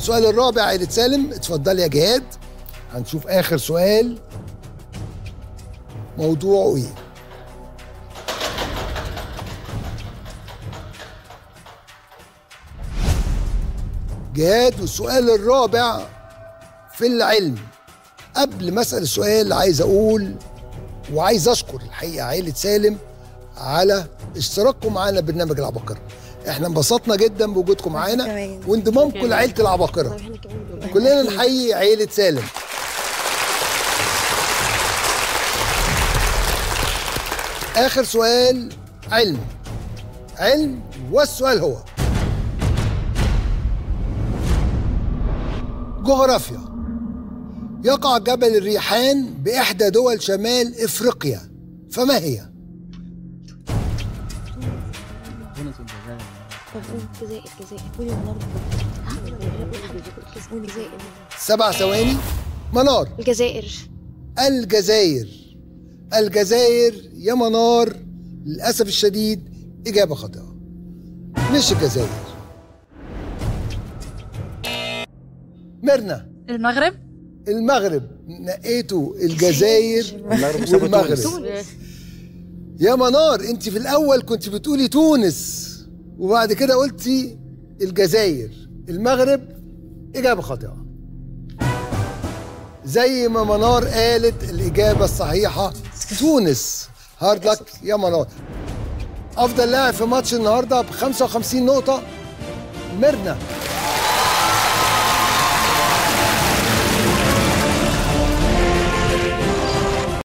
والسؤال الرابع عائلة سالم اتفضلي يا جهاد هنشوف آخر سؤال موضوعه إيه جهاد والسؤال الرابع في العلم قبل ما اسال السؤال عايز اقول وعايز اشكر الحقيقه عائله سالم على اشتراككم معانا برنامج العباقره احنا انبسطنا جدا بوجودكم معانا كمان. وانضمامكم لعيله العباقره كلنا نحيي عائله سالم اخر سؤال علم علم والسؤال هو جغرافيا يقع جبل الريحان بإحدى دول شمال إفريقيا فما هي؟ طب قول الجزائر الجزائر قولي منار قولي الجزائر سبع ثواني منار الجزائر الجزائر الجزائر يا منار للأسف الشديد إجابة خاطئة مش الجزائر ميرنا المغرب المغرب نقيتوا الجزائر المغرب والمغرب تونس يا منار انت في الاول كنت بتقولي تونس وبعد كده قلتي الجزائر المغرب اجابه خاطئه زي ما منار قالت الاجابه الصحيحه تونس هارد لك يا منار افضل لاعب في ماتش النهارده ب 55 نقطه ميرنا